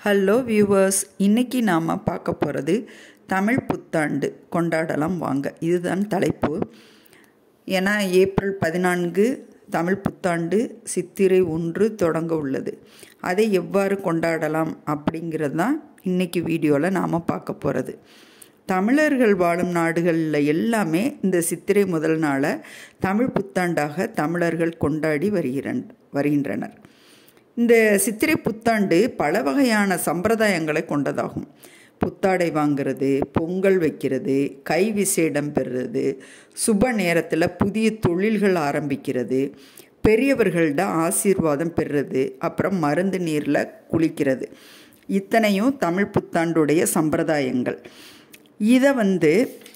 hello viewers இன்னைக்கு நாம் பார்க்க போகிறது தமிழ் புத்தாண்டு கொண்டாடலாம் வாங்க இதுதான் தலைப்பு ஏன்னா ஏப்ரல் பதினான்கு தமிழ் புத்தாண்டு சித்திரை ஒன்று தொடங்க உள்ளது அதை எவ்வாறு கொண்டாடலாம் அப்படிங்கிறது தான் இன்றைக்கி வீடியோவில் நாம் பார்க்க போகிறது தமிழர்கள் வாழும் நாடுகளில் எல்லாமே இந்த சித்திரை முதல் நாளை தமிழ் புத்தாண்டாக தமிழர்கள் கொண்டாடி வருகிறன் வருகின்றனர் இந்த சித்திரை புத்தாண்டு பல வகையான சம்பிரதாயங்களை கொண்டதாகும் புத்தாடை வாங்கிறது பொங்கல் வைக்கிறது கை விசேடம் பெறுறது சுப நேரத்தில் புதிய தொழில்கள் ஆரம்பிக்கிறது பெரியவர்கள்ட ஆசீர்வாதம் பெறுறது அப்புறம் மருந்து நீரில் குளிக்கிறது இத்தனையும் தமிழ் புத்தாண்டுடைய சம்பிரதாயங்கள் இதை வந்து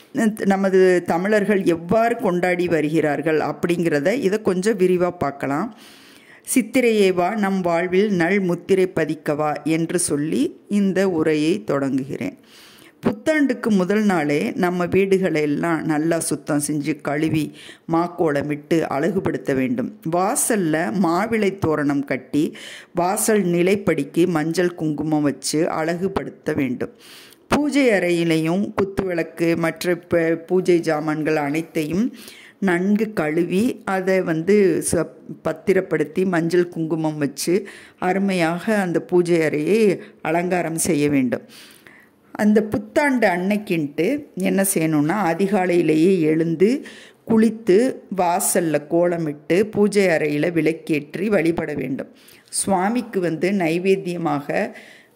நமது தமிழர்கள் எவ்வாறு கொண்டாடி வருகிறார்கள் அப்படிங்கிறத இதை கொஞ்சம் விரிவாக பார்க்கலாம் சித்திரையேவா நம் வாழ்வில் நல் முத்திரை பதிக்கவா என்று சொல்லி இந்த உரையை தொடங்குகிறேன் புத்தாண்டுக்கு முதல் நாளே நம்ம வீடுகளை எல்லாம் நல்லா சுத்தம் செஞ்சு கழுவி மாக்கோலமிட்டு அழகுபடுத்த வேண்டும் வாசலில் மாவிளை தோரணம் கட்டி வாசல் நிலைப்படிக்கு மஞ்சள் குங்குமம் வச்சு அழகுபடுத்த வேண்டும் பூஜை அறையிலையும் குத்துவிளக்கு மற்ற பூஜை ஜாமான்கள் அனைத்தையும் நன்கு கழுவி அதை வந்து ச பத்திரப்படுத்தி மஞ்சள் குங்குமம் வச்சு அருமையாக அந்த பூஜை அறையை அலங்காரம் செய்ய வேண்டும் அந்த புத்தாண்டு அன்னைக்கின்ட்டு என்ன செய்யணும்னா அதிகாலையிலேயே எழுந்து குளித்து வாசலில் கோலமிட்டு பூஜை அறையில் விளக்கேற்றி வழிபட வேண்டும் சுவாமிக்கு வந்து நைவேத்தியமாக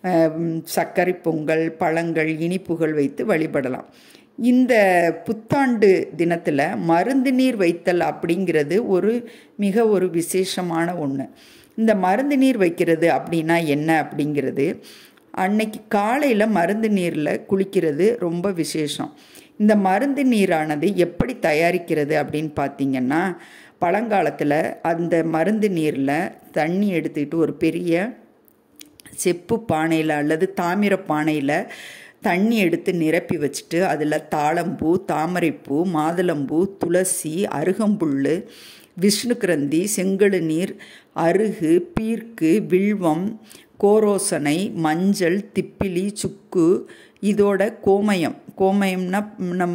சர்க்கரை பொங்கல் பழங்கள் இனிப்புகள் வைத்து வழிபடலாம் இந்த புத்தாண்டு தினத்தில் மருந்து நீர் வைத்தல் அப்படிங்கிறது ஒரு மிக ஒரு விசேஷமான ஒன்று இந்த மருந்து நீர் வைக்கிறது அப்படின்னா என்ன அப்படிங்கிறது அன்னைக்கு காலையில் மருந்து நீரில் குளிக்கிறது ரொம்ப விசேஷம் இந்த மருந்து நீரானது எப்படி தயாரிக்கிறது அப்படின்னு பார்த்தீங்கன்னா பழங்காலத்தில் அந்த மருந்து நீரில் தண்ணி எடுத்துக்கிட்டு ஒரு பெரிய செப்பு பானையில் அல்லது தாமிர பானையில் தண்ணி எடுத்து நிரப்பி வச்சுட்டு அதில் தாளம்பூ தாமரைப்பூ மாதுளம்பூ துளசி அருகம்புல் விஷ்ணு கிரந்தி செங்கழு நீர் அருகு பீர்க்கு வில்வம் கோரோசனை மஞ்சள் திப்பிலி சுக்கு இதோட கோமயம் கோமயம்னா நம்ம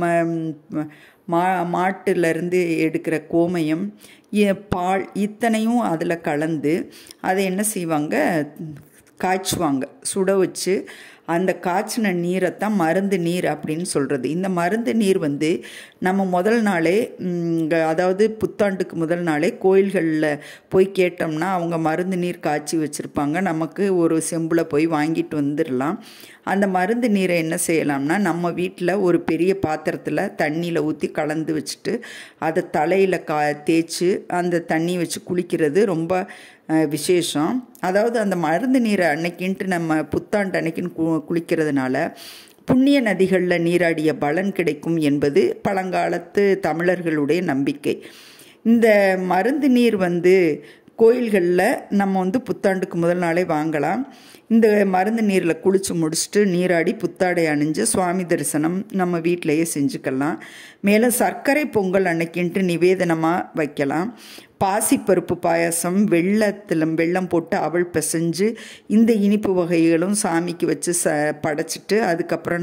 மா மாட்டிலேருந்து எடுக்கிற கோமயம் பால் இத்தனையும் அதில் கலந்து அதை என்ன செய்வாங்க காய்ச்சுவாங்க சுட வச்சு அந்த காய்ச்சின நீரைத்தான் மருந்து நீர் அப்படின்னு சொல்கிறது இந்த மருந்து நீர் வந்து நம்ம முதல் நாளே அதாவது புத்தாண்டுக்கு முதல் நாளே கோயில்களில் போய் கேட்டோம்னா அவங்க மருந்து நீர் காய்ச்சி வச்சுருப்பாங்க நமக்கு ஒரு செம்பில் போய் வாங்கிட்டு வந்துடலாம் அந்த மருந்து நீரை என்ன செய்யலாம்னா நம்ம வீட்டில் ஒரு பெரிய பாத்திரத்தில் தண்ணியில் ஊற்றி கலந்து வச்சுட்டு அதை தலையில் கா தேய்ச்சி அந்த தண்ணி வச்சு குளிக்கிறது ரொம்ப விசேஷம் அதாவது அந்த மருந்து நீரை அன்னைக்கின்ட்டு நம்ம புத்தாண்டு அன்னைக்குன்னு கு குளிக்கிறதுனால புண்ணிய நதிகளில் நீராடிய பலன் கிடைக்கும் என்பது பழங்காலத்து தமிழர்களுடைய நம்பிக்கை இந்த மருந்து நீர் வந்து கோயில்களில் நம்ம வந்து புத்தாண்டுக்கு முதல் நாளே வாங்கலாம் இந்த மருந்து நீரில் குளித்து முடிச்சுட்டு நீராடி புத்தாடை அணிஞ்சு சுவாமி தரிசனம் நம்ம வீட்டிலையே செஞ்சுக்கலாம் மேலும் சர்க்கரை பொங்கல் அன்னைக்கின்ட்டு நிவேதனமாக வைக்கலாம் பாசிப்பருப்பு பாயாசம் வெள்ளத்தில் வெள்ளம் போட்டு அவள் பிசைஞ்சு இந்த இனிப்பு வகைகளும் சாமிக்கு வச்சு ச படைச்சிட்டு அதுக்கப்புறம்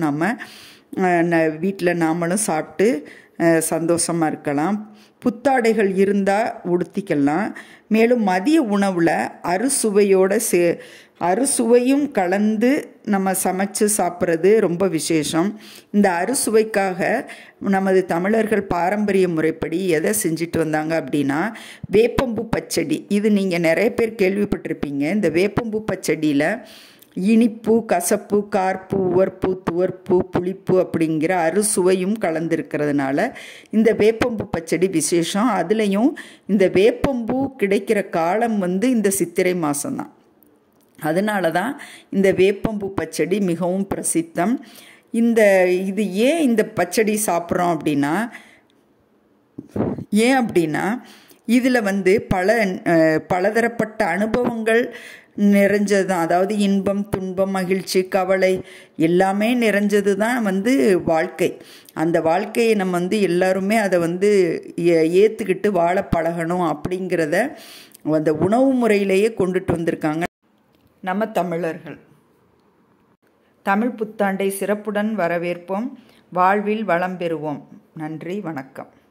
நம்ம வீட்டில் நாமளும் சாப்பிட்டு சந்தோஷமாக இருக்கலாம் புத்தாடைகள் இருந்தால் உடுத்திக்கலாம் மேலும் மதிய உணவில் அறுசுவையோட சே அறுசுவையும் கலந்து நம்ம சமைச்சு சாப்பிட்றது ரொம்ப விசேஷம் இந்த அறுசுவைக்காக நமது தமிழர்கள் பாரம்பரிய முறைப்படி எதை செஞ்சுட்டு வந்தாங்க அப்படின்னா வேப்பம்பூ பச்சடி இது நீங்கள் நிறைய பேர் கேள்விப்பட்டிருப்பீங்க இந்த வேப்பம்பூ பச்சடியில் இனிப்பு கசப்பு கார்ப்பு உவர்ப்பு துவர்ப்பு புளிப்பு அப்படிங்கிற அறுசுவையும் கலந்துருக்கிறதுனால இந்த வேப்பம்பூ பச்சடி விசேஷம் அதுலேயும் இந்த வேப்பம்பூ கிடைக்கிற காலம் வந்து இந்த சித்திரை மாதம்தான் அதனால தான் இந்த வேப்பம்பூ பச்சடி மிகவும் பிரசித்தம் இந்த இது ஏன் இந்த பச்சடி சாப்பிட்றோம் அப்படின்னா ஏன் அப்படின்னா இதில் வந்து பல பலதரப்பட்ட அனுபவங்கள் நிறைஞ்சது தான் அதாவது இன்பம் துன்பம் மகிழ்ச்சி கவலை எல்லாமே நிறைஞ்சது தான் வந்து வாழ்க்கை அந்த வாழ்க்கையை நம்ம வந்து எல்லாருமே அதை வந்து ஏற்றுக்கிட்டு வாழ பழகணும் அப்படிங்கிறத அந்த உணவு முறையிலேயே கொண்டுட்டு வந்திருக்காங்க நம்ம தமிழர்கள் தமிழ் புத்தாண்டை சிறப்புடன் வரவேற்போம் வாழ்வில் வளம் பெறுவோம் நன்றி வணக்கம்